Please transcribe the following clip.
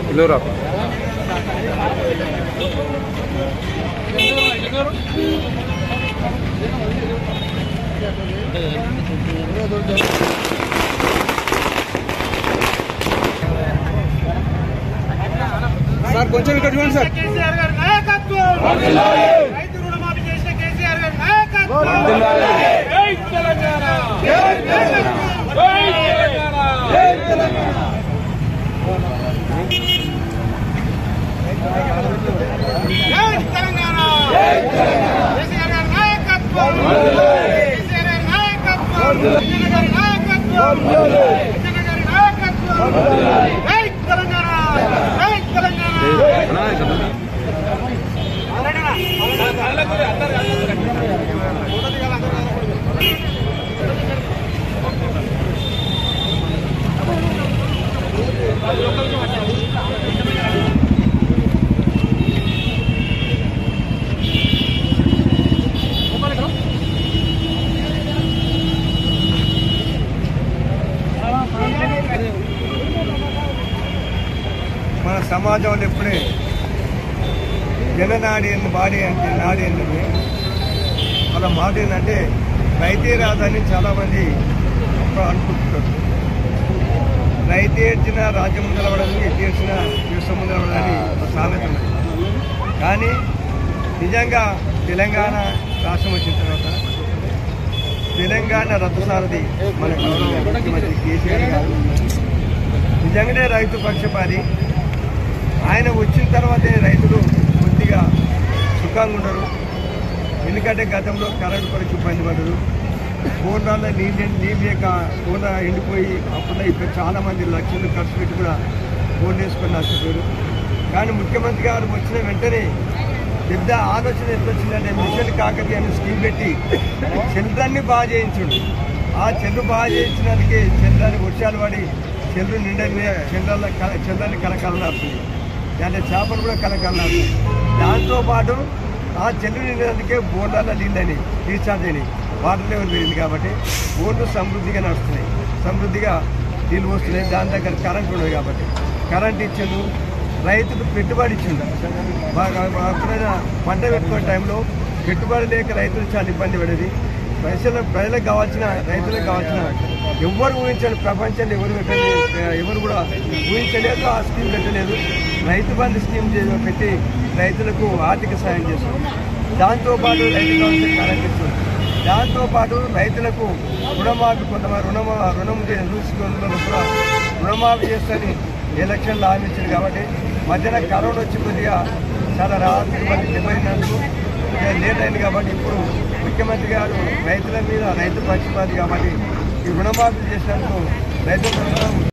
ఇల్లూరా sir కొంచెం ఇక్కడ చూడండి సార్ కేసీఆర్ గారి నాయకత్వం రైతు రుణమాఫీ చేసిన కేసీఆర్ గారి నాయకత్వం జై తెలంగాణ జై తెలంగాణ జై తెలంగాణ జై తెలంగాణ కేసీఆర్ గారి నాయకత్వం కేసీఆర్ గారి నాయకత్వం కేసీఆర్ గారి నాయకత్వం కేసీఆర్ గారి నాయకత్వం జై తెలంగాణ జై తెలంగాణ మన సమాజంలో ఎప్పుడే జననాడి అని బాడీ అంటే నాడి అంటే వాళ్ళ మాట ఏంటంటే రైతే రాదని చాలామంది అనుకుంటున్నారు రైతే ఏడ్చిన రాజ్యం నిలబడని ఎట్టి ఏడ్చిన దేశం నిలబడని ఒక సామెత ఉన్నది కానీ నిజంగా తెలంగాణ రాష్ట్రం వచ్చిన తర్వాత తెలంగాణ రథసారథి మన గౌరవ ముఖ్యమంత్రి కేసీఆర్ గారు నిజంగానే రైతు పక్షపాతి ఆయన వచ్చిన తర్వాతే రైతులు కొద్దిగా సుఖంగా ఉండరు ఎందుకంటే గతంలో కరెంటు కొరకు ఇబ్బంది పడరు బోర్డాల్లో నీళ్ళు నీళ్ళు లేక బోర్డ ఎండిపోయి అప్పుడు ఇప్పుడు చాలా మంది లక్షలు ఖర్చు పెట్టి కూడా బోర్డు వేసుకొని నష్టపోయారు కానీ ముఖ్యమంత్రి గారు వచ్చిన వెంటనే పెద్ద ఆలోచన ఎట్లా వచ్చిందంటే మిషన్ కాకతి అనే స్కీమ్ పెట్టి చంద్రాన్ని బాగా చేయించుండు ఆ చెల్లు బాగా చేయించడానికి చంద్రాన్ని వర్షాలు పడి చెల్లు నిండని చంద్రాల చంద్రాన్ని కలకాలనాడుతుంది అంటే చేపలు కూడా కలకాలనాడుతుంది దాంతోపాటు ఆ చెల్లు నిండడానికే బోర్డాల నీళ్ళని రీఛార్జ్ అయినాయి వాటర్ లెవెల్ పెరిగింది కాబట్టి బోర్డు సమృద్ధిగా నడుస్తున్నాయి సమృద్ధిగా నీళ్ళు వస్తున్నాయి దాని దగ్గర కరెంట్ ఉండదు కాబట్టి కరెంట్ ఇచ్చిండు రైతుకు పెట్టుబడి ఇచ్చిండు బాగా ఎప్పుడైనా పంట పెట్టుకునే టైంలో పెట్టుబడి లేక రైతులు చాలా ఇబ్బంది పడేది ప్రజల ప్రజలకు కావాల్సిన రైతులకు కావాల్సిన ఎవరు ఊహించాలి ప్రపంచంలో ఎవరు పెట్టలేదు ఎవరు కూడా ఊహించలేదు ఆ స్కీమ్ పెట్టలేదు రైతు బంధు స్కీమ్ చే- పెట్టి రైతులకు ఆర్థిక సాయం చేస్తుంది దాంతోపాటు రైతు కావాల్సిన కరెంట్ ఇస్తుంది దాంతోపాటు రైతులకు రుణమాఫీ కొంతమంది రుణమా రుణం చూసుకున్న కూడా రుణమాఫీ చేస్తని ఎలక్షన్లు హామీ ఇచ్చారు కాబట్టి మధ్యన కరోనా వచ్చి కొద్దిగా చాలా రాత్రి మంది దెబ్బతిన్నందుకు ఇక లేట్ అయింది కాబట్టి ఇప్పుడు ముఖ్యమంత్రి గారు రైతుల మీద రైతు పక్షపాతి కాబట్టి ఈ రుణమాఫీ చేసినందుకు రైతుల తరఫున